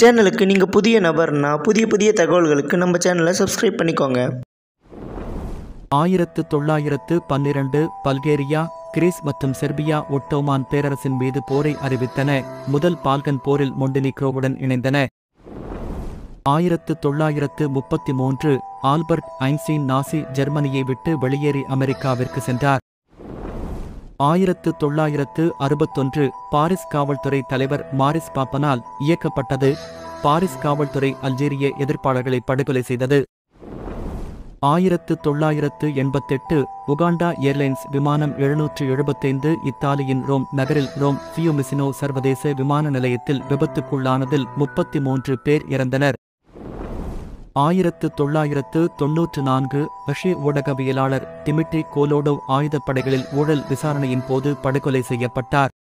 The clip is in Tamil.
சேனலுக்கு நீங்கள் புதிய நபர்னா புதிய புதிய தகவல்களுக்கு நம்ம சேனலை சப்ஸ்கிரைப் பண்ணிக்கோங்க ஆயிரத்து தொள்ளாயிரத்து பன்னிரண்டு பல்கேரியா கிரீஸ் மற்றும் செர்பியா ஒட்டோமான் பேரரசின் மீது போரை அறிவித்தன முதல் பால்கன் போரில் மொண்டினிக்ரோவுடன் இணைந்தன ஆயிரத்து தொள்ளாயிரத்து முப்பத்தி மூன்று ஆல்பர்ட் ஐன்ஸ்டீன் நாசி ஜெர்மனியை விட்டு வெளியேறி அமெரிக்காவிற்கு சென்றார் ஆயிரத்து தொள்ளாயிரத்து அறுபத்தொன்று பாரிஸ் காவல்துறை தலைவர் மாரிஸ் பாப்பனால் இயக்கப்பட்டது பாரிஸ் காவல்துறை அல்ஜீரிய எதிர்ப்பாளர்களை படுகொலை செய்தது ஆயிரத்து தொள்ளாயிரத்து எண்பத்தெட்டு உகாண்டா ஏர்லைன்ஸ் விமானம் எழுநூற்று எழுபத்தைந்து இத்தாலியின் ரோம் நகரில் ரோம் ஃபியூமிசினோ சர்வதேச விமான நிலையத்தில் விபத்துக்குள்ளானதில் முப்பத்தி மூன்று பேர் இறந்தனர் ஆயிரத்து தொள்ளாயிரத்து தொன்னூற்று நான்கு ரஷ்ய ஊடகவியலாளர் டிமிட்ரி கோலோடோவ் ஆயுதப்படைகளில் ஊழல் விசாரணையின் போது படுகொலை செய்யப்பட்டார்